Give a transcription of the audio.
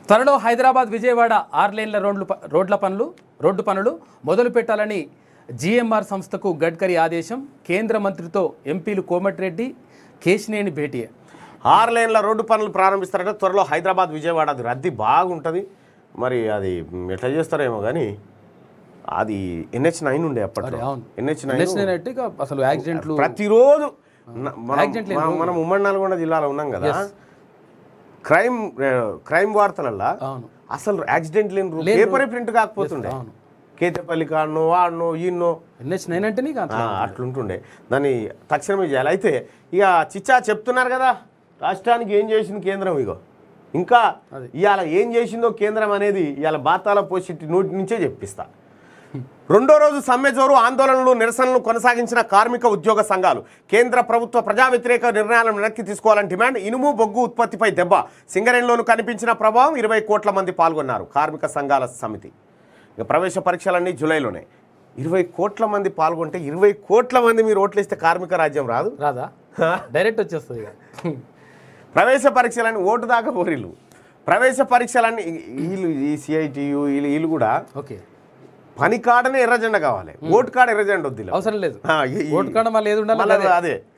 త్వరలో హైదరాబాద్ విజయవాడ ఆరు లేన్ల రోడ్లు ప- రోడ్ల పనులు రోడ్డు పనులు మొదలు పెట్టాలని జీఎంఆర్ సంస్థకు గడ్కరీ ఆదేశం కేంద్ర మంత్రితో ఎంపీలు కోమటిరెడ్డి కేశినేని భేటీ ఆరు లేన్ల రోడ్డు పనులు ప్రారంభిస్తారట త్వరలో హైదరాబాద్ విజయవాడ అది రద్దీ బాగుంటుంది మరి అది మ్, ఎట్లా చేస్తారేమో కానీ అది ఎన్హెచ్ నైన్ ఉండే అప్పట్లో అవును. ఎన్హెచ్ నైన్ నెక్స్ట్ నేనైతే ఇక అసలు యాక్సిడెంట్లు ప్రతిరోజు న- మనం- Accident లేని మనం- మనం ఉమ్మడి నల్గొండ జిల్లాలో ఉన్నాం కదా క్రైమ్ ఆ, క్రైమ్ వార్తలల్లా అవును అసలు యాక్సిడెంట్ లేని రూ- లేని పేపరే ప్రింట్ కాకపోతుండే అవును కేతపల్లి కాడనో వాడనో ఈన్నో ఎన్హెచ్ నైన్ అంటే నీకు ఆ, అట్లుంటుండే దాన్ని తక్షణమే చేయాలి అయితే ఇక చిచ్చా చెప్తున్నారు కదా రాష్ట్రానికి ఏం చేసింది కేంద్రం ఇగో ఇంకా అది. ఇవాళ ఏం చేసిందో కేంద్రం అనేది ఇవాళ బాతాల పోసిట్టి నోటి నుంచే చెప్పిస్తా రెండో రోజు సమ్మె జోరు ఆందోళనలు నిరసనలు కొనసాగించిన కార్మిక ఉద్యోగ సంఘాలు కేంద్ర ప్రభుత్వ ప్రజా వ్యతిరేక నిర్ణయాలను వెనక్కి తీసుకోవాలని డిమాండ్ ఇనుము బొగ్గు ఉత్పత్తిపై దెబ్బ సింగరేణిలోను కనిపించిన ప్రభావం ఇరవై కోట్ల మంది పాల్గొన్నారు కార్మిక సంఘాల సమితి ఇక ప్రవేశ పరీక్షలన్నీ జూలైలోనే ఇరవై కోట్ల మంది పాల్గొంటే ఇరవై కోట్ల మంది మీరు ఓట్లేస్తే కార్మిక రాజ్యం రాదు రాదా డైరెక్ట్ వచ్చేస్తుంది ఇక ప్రవేశ పరీక్షలన్నీ ఓటు దాకా పోరిల్లు ప్రవేశ పరీక్షలన్నీ వీళ్ళు ఈ సిఐటియు వీళ్ళు వీళ్ళు కూడా ఓకే పని కాడనే ఎర్రజెండా కావాలి ఓటు కాడ ఎర్రజెండా వద్దు ఇలా. అవసరం లేదు ఆ, ఈ- ఈ- ఓటు కాడ మళ్ళీ ఏది ఉండాలి మళ్ళా అదే